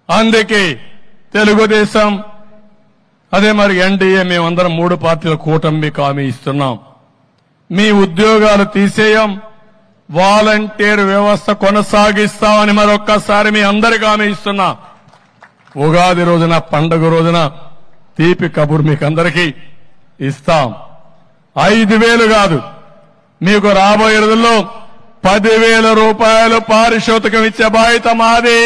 అందుకే తెలుగుదేశం అదే మరి ఎన్డీఏ మేమందరం మూడు పార్టీల కూటమి హామీ ఇస్తున్నాం మీ ఉద్యోగాలు తీసేయం వాలంటీర్ వ్యవస్థ కొనసాగిస్తామని మరొక్కసారి మీ అందరికీ హామీ ఇస్తున్నా ఉగాది రోజున పండుగ రోజున తీపి కబుర్ మీకు అందరికీ ఇస్తాం ఐదు వేలు కాదు మీకు రాబోయే రోజుల్లో పదివేల రూపాయలు పారితోషికం ఇచ్చే బాధ్యత మాది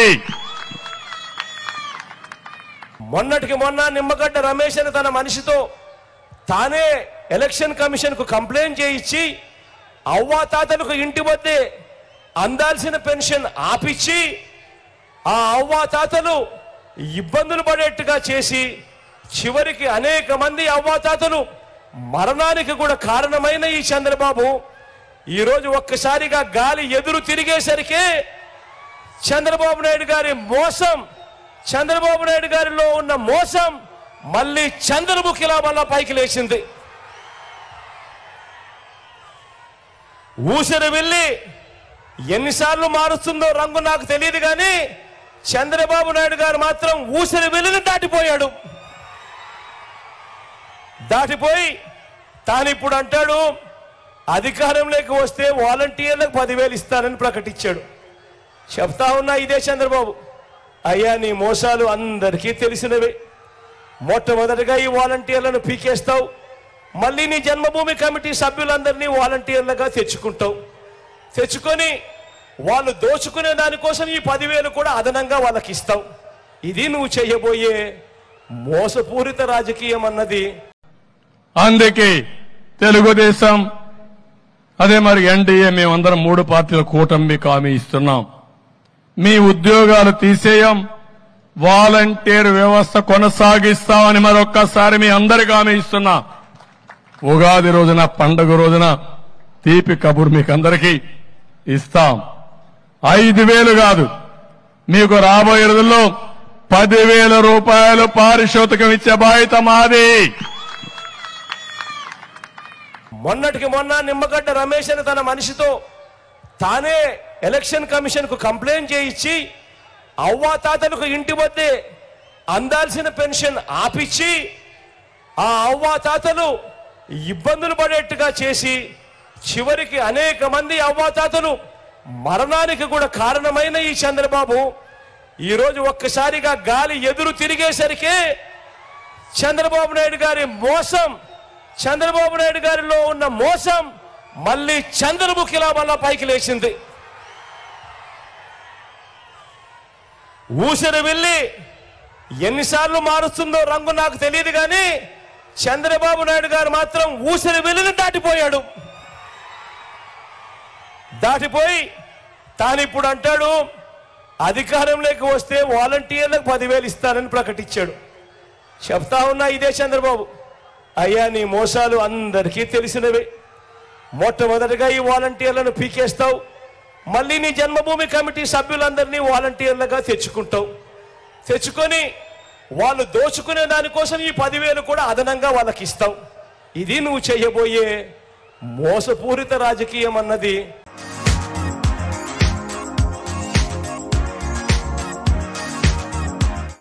మొన్నటికి మొన్న నిమ్మగడ్డ రమేష్ అని తన మనిషితో తానే ఎలక్షన్ కమిషన్ కు కంప్లైంట్ చేయించి అవ్వాతాతలకు ఇంటి వద్దే అందాల్సిన పెన్షన్ ఆపిచ్చి ఆ అవ్వాతాతలు ఇబ్బందులు పడేట్టుగా చేసి చివరికి అనేక మంది అవ్వాతాతలు మరణానికి కూడా కారణమైన ఈ చంద్రబాబు ఈరోజు ఒక్కసారిగా గాలి ఎదురు తిరిగేసరికి చంద్రబాబు నాయుడు గారి మోసం చంద్రబాబు నాయుడు గారిలో ఉన్న మోసం మళ్ళీ చంద్రముఖిలా మళ్ళా పైకి లేచింది ఊసరి వెళ్ళి ఎన్నిసార్లు మారుస్తుందో రంగు నాకు తెలియదు కానీ చంద్రబాబు నాయుడు గారు మాత్రం ఊసరి వెళ్ళిని దాటిపోయాడు దాటిపోయి తాను ఇప్పుడు అంటాడు అధికారంలోకి వస్తే వాలంటీర్లకు పదివేలు ఇస్తానని ప్రకటించాడు చెప్తా ఉన్నా ఇదే చంద్రబాబు అయ్యా నీ మోసాలు అందరికీ తెలిసినవే మొట్టమొదటిగా ఈ వాలంటీర్లను పీకేస్తావు మళ్ళీ నీ జన్మభూమి కమిటీ సభ్యులందరినీ వాలంటీర్లుగా తెచ్చుకుంటావు తెచ్చుకొని వాళ్ళు దోచుకునే దానికోసం ఈ పదివేలు కూడా అదనంగా వాళ్ళకి ఇస్తావు ఇది నువ్వు చేయబోయే మోసపూరిత రాజకీయం అన్నది అందుకే తెలుగుదేశం అదే మరి ఎన్డీఏ మేమందరం మూడు పార్టీల కూటమి హామీ ఇస్తున్నాం మీ ఉద్యోగాలు తీసేయం వాలంటీర్ వ్యవస్థ కొనసాగిస్తామని మరొక్కసారి మీ అందరికీ హామీ ఇస్తున్నా ఉగాది రోజున పండుగ రోజున తీపి కబుర్ మీకు అందరికీ ఇస్తాం ఐదు వేలు కాదు మీకు రాబోయే రోజుల్లో పదివేల రూపాయలు పారితోషికం ఇచ్చే బాధ్యత మాది మొన్నటికి మొన్న నిమ్మగడ్డ రమేష్ అని తన మనిషితో తానే ఎలక్షన్ కమిషన్ కు కంప్లైంట్ చేయించి అవ్వాతాతలకు ఇంటి వద్దే అందాల్సిన పెన్షన్ ఆపిచ్చి ఆ అవ్వాతాతలు ఇబ్బందులు పడేట్టుగా చేసి చివరికి అనేక మంది అవ్వాతాతలు మరణానికి కూడా కారణమైన ఈ చంద్రబాబు ఈరోజు ఒక్కసారిగా గాలి ఎదురు తిరిగేసరికి చంద్రబాబు నాయుడు గారి మోసం చంద్రబాబు నాయుడు గారిలో ఉన్న మోసం మళ్ళీ చంద్రముఖిలా మళ్ళా పైకి లేచింది ఊసరి వెళ్ళి ఎన్నిసార్లు మారుస్తుందో రంగు నాకు తెలియదు కానీ చంద్రబాబు నాయుడు గారు మాత్రం ఊసరి వెళ్ళిని దాటిపోయాడు దాటిపోయి తాను ఇప్పుడు అంటాడు అధికారంలోకి వస్తే వాలంటీర్లకు పదివేలు ఇస్తానని ప్రకటించాడు చెప్తా ఉన్నా ఇదే చంద్రబాబు అయ్యా నీ మోసాలు అందరికీ తెలిసినవే మొట్టమొదటిగా ఈ వాలంటీర్లను పీకేస్తావు మళ్ళీ నీ జన్మభూమి కమిటీ సభ్యులందరినీ వాలంటీర్లుగా తెచ్చుకుంటావు తెచ్చుకొని వాళ్ళు దోచుకునే దానికోసం ఈ పదివేలు కూడా అదనంగా వాళ్ళకి ఇస్తావు ఇది నువ్వు చేయబోయే మోసపూరిత రాజకీయం అన్నది